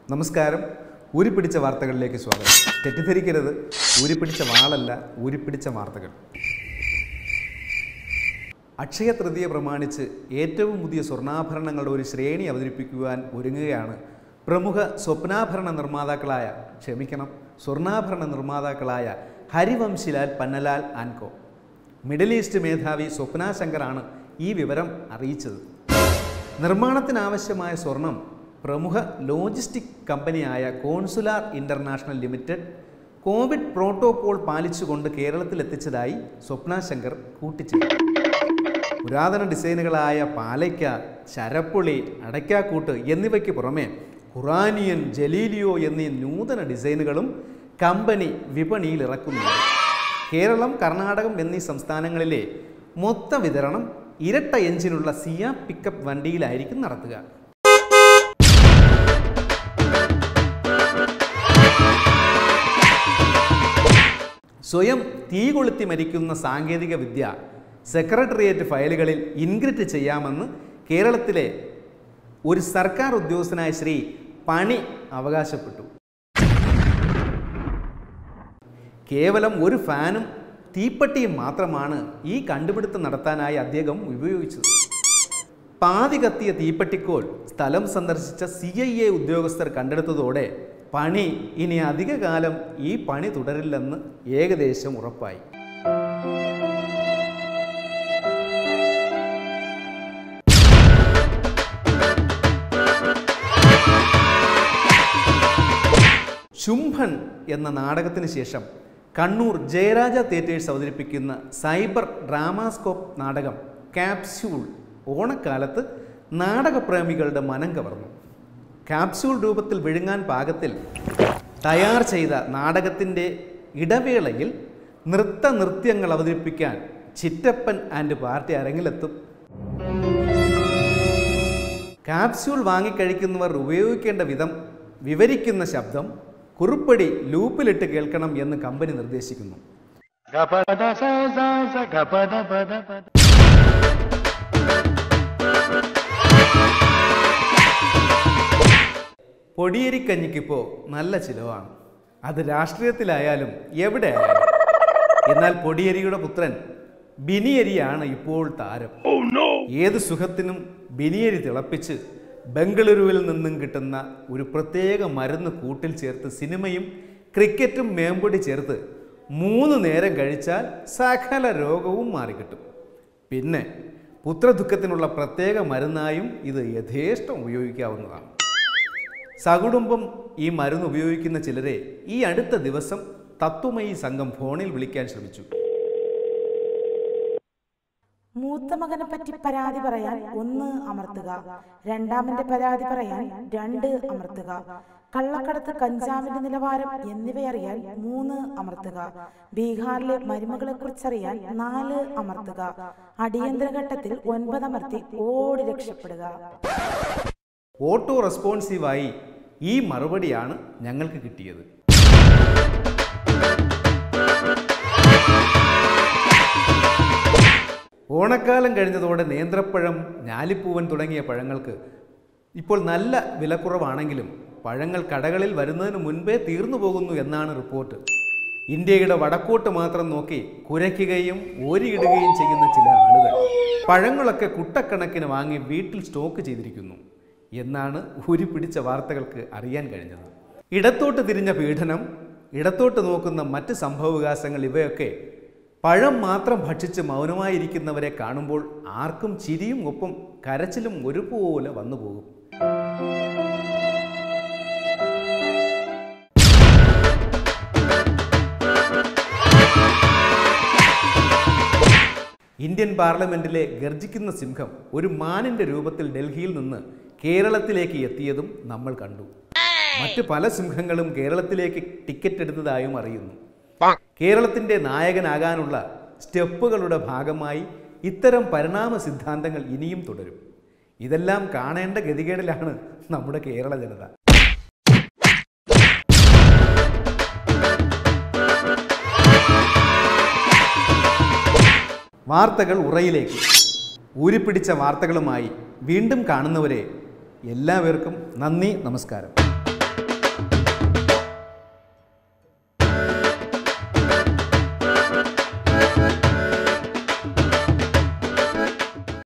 നമസ്കാരം ഊരിപ്പിടിച്ച വാർത്തകളിലേക്ക് സ്വാഗതം തെറ്റിദ്ധരിക്കരുത് ഊരിപ്പിടിച്ച വാളല്ല ഊരിപ്പിടിച്ച വാർത്തകൾ അക്ഷയ തൃതീയ പ്രമാണിച്ച് ഏറ്റവും പുതിയ സ്വർണ്ണാഭരണങ്ങളുടെ ഒരു ശ്രേണി അവതരിപ്പിക്കുവാൻ ഒരുങ്ങുകയാണ് പ്രമുഖ സ്വപ്നാഭരണ നിർമ്മാതാക്കളായ ക്ഷമിക്കണം സ്വർണ്ണാഭരണ നിർമ്മാതാക്കളായ ഹരിവംശിലാൽ പന്നലാൽ ആൻകോ മിഡിൽ ഈസ്റ്റ് മേധാവി സ്വപ്ന ശങ്കറാണ് ഈ വിവരം അറിയിച്ചത് നിർമ്മാണത്തിനാവശ്യമായ സ്വർണം പ്രമുഖ ലോജിസ്റ്റിക് കമ്പനിയായ consular international limited covid protocol പാലിച്ചുകൊണ്ട് കേരളത്തിലെത്തിച്ചതായി സ്വപ്ന ശങ്കർ കൂട്ടിച്ചേർത്തു പുരാതന ഡിസൈനുകളായ പാലയ്ക്ക ശരപ്പുളി അടയ്ക്കാക്കൂട്ട് എന്നിവയ്ക്ക് പുറമെ ഖുറാനിയൻ ജലീലിയോ എന്നീ നൂതന ഡിസൈനുകളും കമ്പനി വിപണിയിൽ ഇറക്കുന്നുണ്ട് കേരളം കർണാടകം എന്നീ സംസ്ഥാനങ്ങളിലെ മൊത്ത വിതരണം ഇരട്ട എഞ്ചിനുള്ള സിയ പിക്കപ്പ് വണ്ടിയിലായിരിക്കും നടത്തുക സ്വയം തീ കൊളുത്തി മരിക്കുന്ന സാങ്കേതിക വിദ്യ സെക്രട്ടേറിയറ്റ് ഫയലുകളിൽ ഇൻക്രിറ്റ് ചെയ്യാമെന്ന് കേരളത്തിലെ ഒരു സർക്കാർ ഉദ്യോഗസ്ഥനായ ശ്രീ പണി അവകാശപ്പെട്ടു കേവലം ഒരു ഫാനും തീപ്പെട്ടിയും മാത്രമാണ് ഈ കണ്ടുപിടുത്തം നടത്താനായി അദ്ദേഹം ഉപയോഗിച്ചത് പാതി കത്തിയ തീപ്പെട്ടിക്കോൽ സ്ഥലം സന്ദർശിച്ച സി ഐ എ ഉദ്യോഗസ്ഥർ കണ്ടെടുത്തതോടെ പണി ഇനി അധികകാലം ഈ പണി തുടരില്ലെന്ന് ഏകദേശം ഉറപ്പായി ശുംഭൻ എന്ന നാടകത്തിന് ശേഷം കണ്ണൂർ ജയരാജ തിയേറ്റേഴ്സ് അവതരിപ്പിക്കുന്ന സൈബർ ഡ്രാമാസ്കോപ്പ് നാടകം ക്യാപ്സ്യൂൾ ഓണക്കാലത്ത് നാടകപ്രേമികളുടെ മനം കവർന്നു ക്യാപ്സ്യൂൾ രൂപത്തിൽ വിഴുങ്ങാൻ പാകത്തിൽ തയ്യാർ ചെയ്ത നാടകത്തിൻ്റെ ഇടവേളയിൽ നൃത്ത നൃത്യങ്ങൾ അവതരിപ്പിക്കാൻ ചിറ്റപ്പൻ ആൻഡ് പാർട്ടി അരങ്ങിലെത്തും കാപ്സ്യൂൾ വാങ്ങിക്കഴിക്കുന്നവർ ഉപയോഗിക്കേണ്ട വിധം വിവരിക്കുന്ന ശബ്ദം കുറുപ്പടി ലൂപ്പിലിട്ട് കേൾക്കണം എന്ന് കമ്പനി നിർദ്ദേശിക്കുന്നു ഗപദ സ സ സ ഗപദ പദ പദ പൊടിയേരിക്കഞ്ഞിക്കിപ്പോൾ നല്ല ചിലവാണ് അത് രാഷ്ട്രീയത്തിലായാലും എവിടെ ആയാലും എന്നാൽ പൊടിയേരിയുടെ പുത്രൻ ബിനിയരിയാണ് ഇപ്പോൾ താരം ഏത് സുഖത്തിനും ബിനിയരി തിളപ്പിച്ച് ബംഗളൂരുവിൽ നിന്നും കിട്ടുന്ന ഒരു പ്രത്യേക മരുന്ന് കൂട്ടിൽ ചേർത്ത് സിനിമയും ക്രിക്കറ്റും മേമ്പൊടി ചേർത്ത് മൂന്ന് നേരം കഴിച്ചാൽ സകല രോഗവും മാറിക്കിട്ടും പിന്നെ പുത്രദുഃഖത്തിനുള്ള പ്രത്യേക മരുന്നായും ഇത് യഥേഷ്ടം ഉപയോഗിക്കാവുന്നതാണ് സകുടുംബം ഈ മരുന്ന് ഉപയോഗിക്കുന്ന ചിലരെ ഈ അടുത്ത ദിവസം തത്വമയി സംഘം ഫോണിൽ വിളിക്കാൻ ശ്രമിച്ചു മൂത്ത മകനെ പറ്റി പരാതി പറയാൻ ഒന്ന് അമർത്തുക രണ്ടാമന്റെ പരാതി പറയാൻ രണ്ട് അമർത്തുക കള്ളക്കടത്ത് കഞ്ചാവിന്റെ നിലവാരം എന്നിവയറിയാൻ മൂന്ന് അമർത്തുക ബീഹാറിലെ മരുമകളെ കുറിച്ചറിയാൻ നാല് അമർത്തുക അടിയന്തര ഘട്ടത്തിൽ ഒൻപത് അമർത്തി ഓടി രക്ഷപ്പെടുക ഓട്ടോ റെസ്പോൺസീവായി ഈ മറുപടിയാണ് ഞങ്ങൾക്ക് കിട്ടിയത് ഓണക്കാലം കഴിഞ്ഞതോടെ നേന്ത്രപ്പഴം ഞാലിപ്പൂവൻ തുടങ്ങിയ പഴങ്ങൾക്ക് ഇപ്പോൾ നല്ല വിലക്കുറവാണെങ്കിലും പഴങ്ങൾ കടകളിൽ വരുന്നതിന് മുൻപേ തീർന്നു പോകുന്നു എന്നാണ് റിപ്പോർട്ട് ഇന്ത്യയുടെ വടക്കോട്ട് മാത്രം നോക്കി കുരയ്ക്കുകയും ഓരിയിടുകയും ചെയ്യുന്ന ചില ആളുകൾ പഴങ്ങളൊക്കെ കുട്ടക്കണക്കിന് വാങ്ങി വീട്ടിൽ സ്റ്റോക്ക് ചെയ്തിരിക്കുന്നു എന്നാണ് ഊരിപ്പിടിച്ച വാർത്തകൾക്ക് അറിയാൻ കഴിഞ്ഞത് ഇടത്തോട്ട് തിരിഞ്ഞ പീഡനം ഇടത്തോട്ട് നോക്കുന്ന മറ്റ് സംഭവവികാസങ്ങൾ ഇവയൊക്കെ പഴം മാത്രം ഭക്ഷിച്ച് മൗനമായിരിക്കുന്നവരെ കാണുമ്പോൾ ആർക്കും ചിരിയും ഒപ്പം കരച്ചിലും ഒരുപോലെ വന്നു പോകും ഇന്ത്യൻ പാർലമെന്റിലെ ഗർജിക്കുന്ന സിംഹം ഒരു മാനിന്റെ രൂപത്തിൽ ഡൽഹിയിൽ നിന്ന് കേരളത്തിലേക്ക് എത്തിയതും നമ്മൾ കണ്ടു മറ്റ് പല സിംഹങ്ങളും കേരളത്തിലേക്ക് ടിക്കറ്റ് എടുത്തതായും അറിയുന്നു കേരളത്തിന്റെ നായകനാകാനുള്ള സ്റ്റെപ്പുകളുടെ ഭാഗമായി ഇത്തരം പരിണാമ സിദ്ധാന്തങ്ങൾ ഇനിയും തുടരും ഇതെല്ലാം കാണേണ്ട ഗതികേടിലാണ് നമ്മുടെ കേരള ജനത വാർത്തകൾ ഉറയിലേക്ക് ഊരിപ്പിടിച്ച വാർത്തകളുമായി വീണ്ടും കാണുന്നവരെ എല്ലാവർക്കും നന്ദി നമസ്കാരം